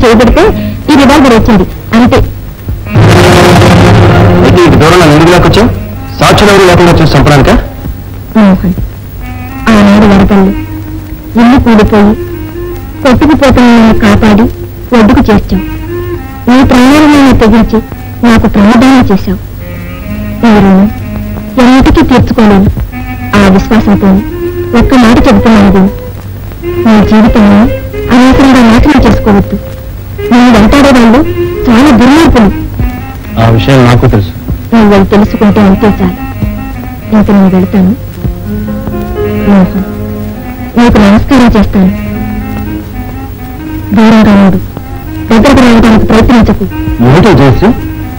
చేయబడితే ఈ రివాల్వర్ వచ్చింది అంతే అయితే ఈ దూరంలో ఎందుకు లేకొచ్చావు సాక్షులు ఎవరు లేకుండా వచ్చి చంపడానికా మోహన్ ఆనాడు వరదల్లో ఇల్లు కూలిపోయి కొట్టుకుపోతున్న నన్ను కాపాడి ఒడ్డుకు చేర్చావు నీ ప్రాణాలను తెగించి నాకు ప్రాణదానం చేశావు ఈ రుణం ఎన్నిటికీ తీర్చుకోలేను ఆ విశ్వాసంతో ఒక్క మాట చెబుతున్నాను దీన్ని. నీ జీవితాన్ని అనవసరంగా నాశనం చేసుకోవద్దు నేను వెంటాడే వాళ్ళు చాలా దుర్మార్గులు ఆ విషయం నాకు తెలుసు నువ్వు అవి తెలుసుకుంటే అంతే చాలు ఇంక నేను వెళ్తాను మోహన్ నీకు నమస్కారం చేస్తాను దూరంగా ఉండు దగ్గరకు రావడానికి ప్రయత్నించకు ఏమిటో చేసి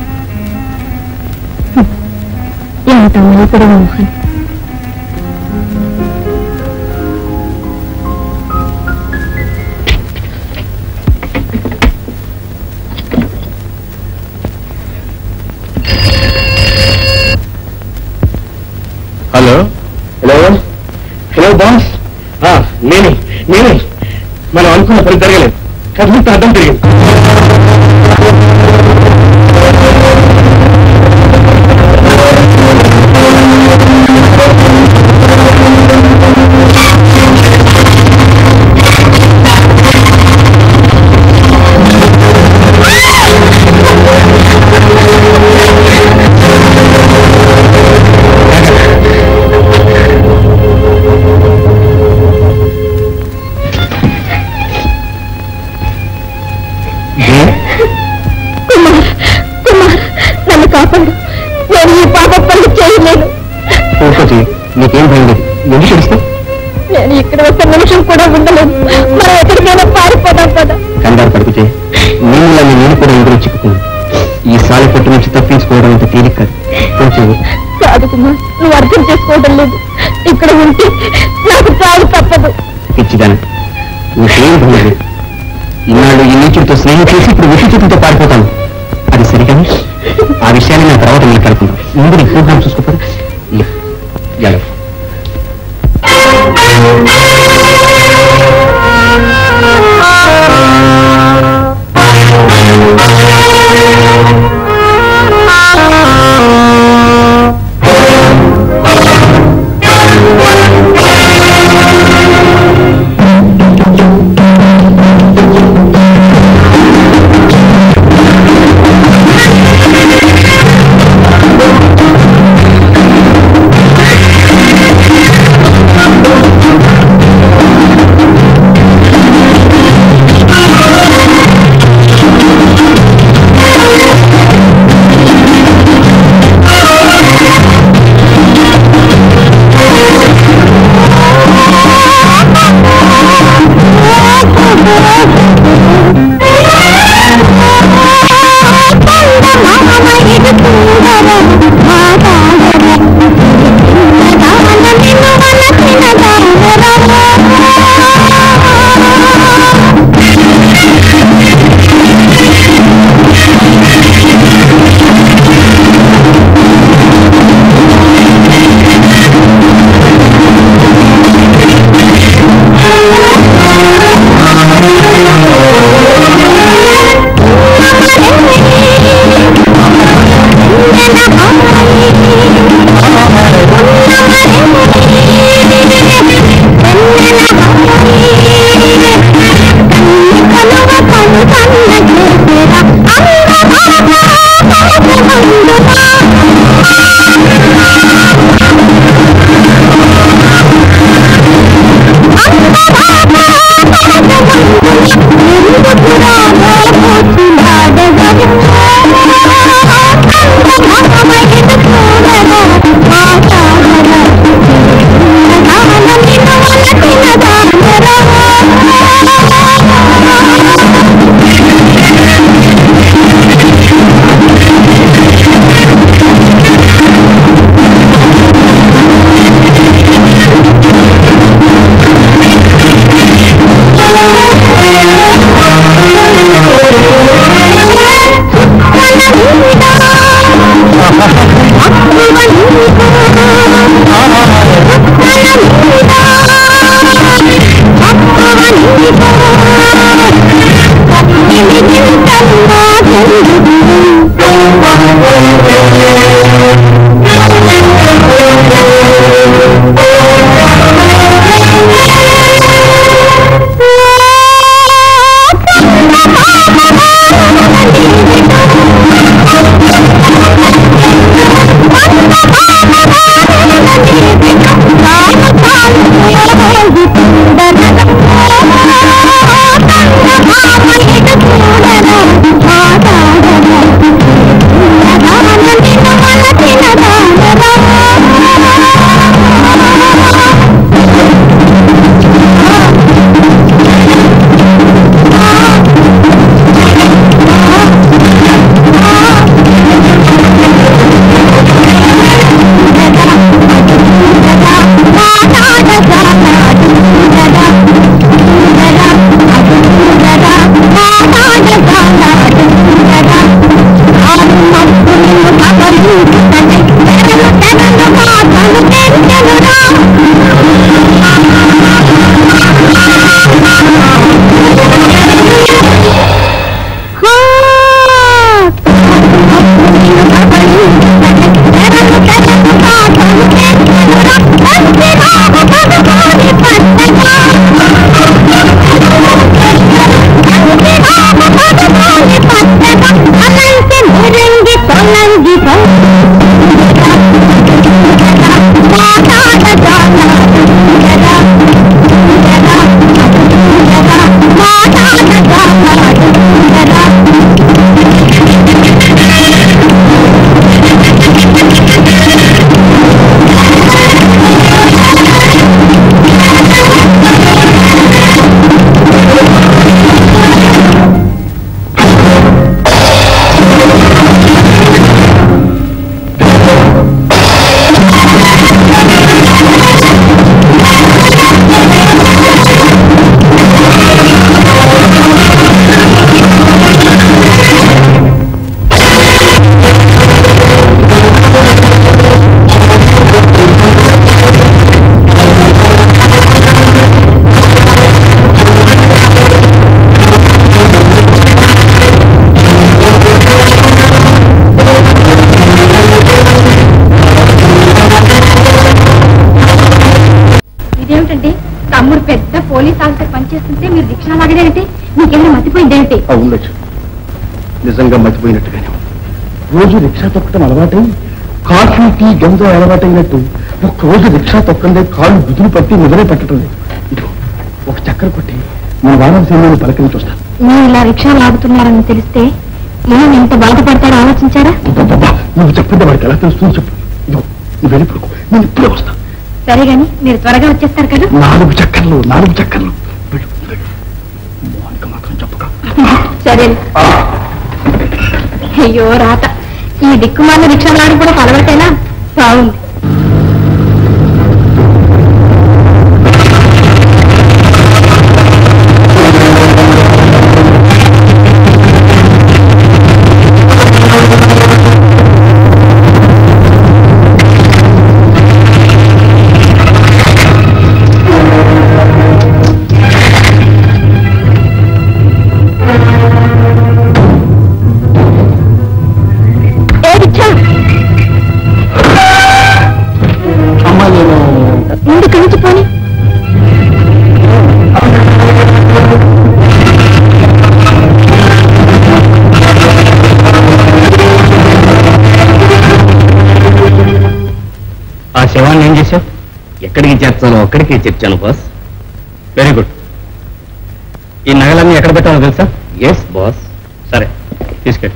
ఎంత మలిపుడు Mohan hello hello hello boss నేనే నేనే మనం అనుకున్న పని జరగలేదు కథంత అడ్డం తిరిగింది కుమార్ కుమార్ నన్ను కాపాడు నేను ఈ పాప పనులు చేయలేను ఊరుకోచి నీకేం భయం లేదు ఎందుకు తెలుస్తావు నేను ఇక్కడ ఒక్క నిమిషం కూడా ఉండలేను మనం ఎక్కడికైనా పారిపోదాం కదా కంగారు పడుకుతే నీళ్ళని నేను కూడా ఇందులో చిక్కుకున్నాను ఈ సాలి పట్టు నుంచి తప్పించుకోవడం అంత తేలిక కాదు కొంచెం కాదు కుమార్ నువ్వు అర్థం చేసుకోవడం లేదు ఇక్కడ ఉంటే నాకు చావు తప్పదు పిచ్చిదాన నీకేం భయం లేదు ఇన్నాళ్ళు ఈ నీచుడితో స్నేహం చేసి ఇప్పుడు విషి చేతులతో పారిపోతాను అది సరిగాని ఆ విషయాన్ని నా తర్వాత నేను కలుపుకుందాం ముందు నీ ప్రోగ్రామ్ చూసుకోపోతే ఎలా ఆ ఇదేమిటండి తమ్ముడు పెద్ద పోలీస్ ఆఫీసర్ పనిచేస్తుంటే మీరు రిక్షా లాగడేంటి మీకేమైనా మతిపోయిందేంటి అవును లక్ష్మి నిజంగా మర్చిపోయినట్టుగానే ఉంది. రోజు రిక్షా తొక్కటం అలవాటై కాఫీ టీ గంజ అలవాటైనట్టు ఒక్క రోజు రిక్షా తొక్కందే కాళ్ళు బుద్ధులు పట్టి నిద్రే పట్టడం లేదు ఇదిగో ఒక చక్కెర కొట్టి మన వారం సినిమాని పలకరించి వస్తాను మీరు ఇలా రిక్షా లాగుతున్నారని తెలిస్తే ఏం ఎంత బాధపడతారో ఆలోచించారా అబ్బబ్బబ్బా, నువ్వు చెప్పింది వాడికి ఎలా తెలుస్తుందో చెప్పు ఇదిగో నువ్వు వెళ్ళి పడుకో నేను ఇప్పుడే వస్తాను సరే గాని మీరు త్వరగా వచ్చేస్తారు కదా నాలుగు చక్కర్లు నాలుగు చక్కర్లు వెళ్ళు, వెళ్ళు. మోనిక మాత్రం చెప్పక సరే అయ్యో రాత ఈ దిక్కుమాల రిక్షా లాడి కూడా అలవాటేనా బాగుంది ఏ రిక్షా అమ్మా నేను ముందు కలిసి పోని ఆ శవాన్ని ఏం చేశావు ఎక్కడికి చేర్చాలో అక్కడికి చేర్చాను బాస్ వెరీ గుడ్ ఈ నగలన్నీ ఎక్కడ పెట్టాలో తెలుసా ఎస్ బాస్ సరే తీసుకెళ్ళి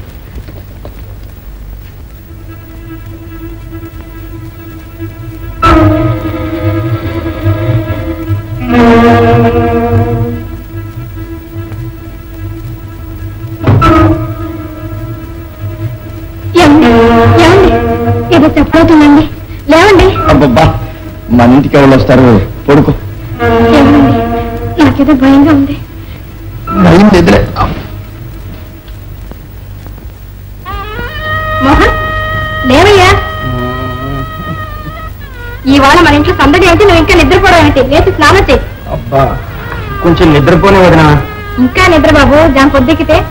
ఏమండి ఏమండి ఏదో చెప్పవుతుందండి లేవండి అబ్బబ్బా మన ఇంటికి ఎవరు వస్తారు పడుకో ఏమండి నాకేదో భయంగా ఉంది భయం ఎదురే మోహన్ లేవయ్యా ఇవాళ మన ఇంట్లో సందడి అయితే నువ్వు ఇంకా నిద్రపోవడం ఏంటి లేచి స్నానం చేయి అబ్బా కొంచెం నిద్రపోనే వదినా ఇంకా నిద్ర బాబు దాని పొద్దుకితే